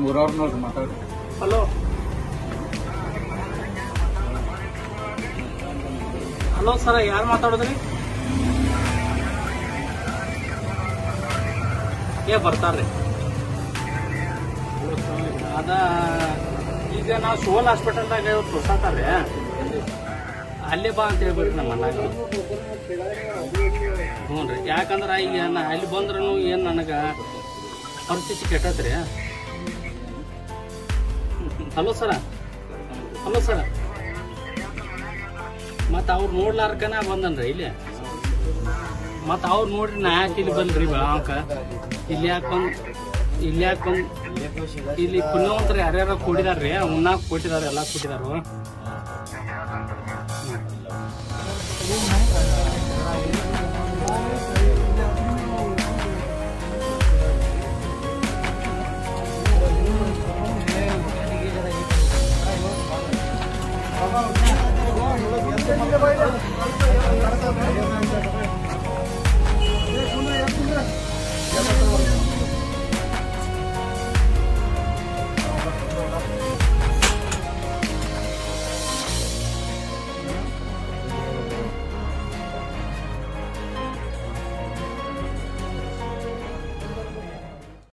ಊರವ್ರನ್ನವ್ರು ಮಾತಾಡಿ hello hello sir ಯಾರು ಮಾತಾಡೋದ್ರಿ ಏ ಬರ್ತಾರ್ರಿ ಅದ ಈಗ ನಾವು ಸೋಲ್ ಹಾಸ್ಪಿಟಲ್ದಾಗ ಇವತ್ತು ತೋರ್ಸಾತಾರ್ರಿ ಅಲ್ಲೇ ಬಾ ಅಂತ ಹೇಳ್ಬಿಟ್ರಿ ನಮ್ಮ ಅಣ್ಣಾಗ ಹ್ಞೂ ರೀ ಯಾಕಂದ್ರೆ ಈಗ ನಾ ಅಲ್ಲಿ ಬಂದ್ರೂ ಏನು ನನಗೆ ಪರಿಸ್ಥಿತಿ ಕೆಟ್ಟತ್ರಿ ಹಲೋ ಸರ ಹಲೋ ಸರ ಮತ್ತು ಅವ್ರು ನೋಡ್ಲಾರ್ಕನ ಬಂದನ್ರಿ ಇಲ್ಲಿ ಮತ್ತು ಅವ್ರು ನೋಡ್ರಿ ನಾ ಯಾಕೆ ಇಲ್ಲಿ ಬಂದ್ರಿ ಬೆಳಗಾವಕ ಇಲ್ಲಿ ಯಾಕೆ ಬಂದ್ ಇಲ್ಲಿ ಯಾಕೆ ಬಂದ್ ಇಲ್ಲಿ ಪುಣ್ಯವಂತರು ಯಾರ್ಯಾರ ಕೊಟ್ಟಿದಾರ್ರಿ ಉಣ್ಣಾಕ್ ಕೊಟ್ಟಿದಾರ ಎಲ್ಲ ಕೊಟ್ಟಿದಾರು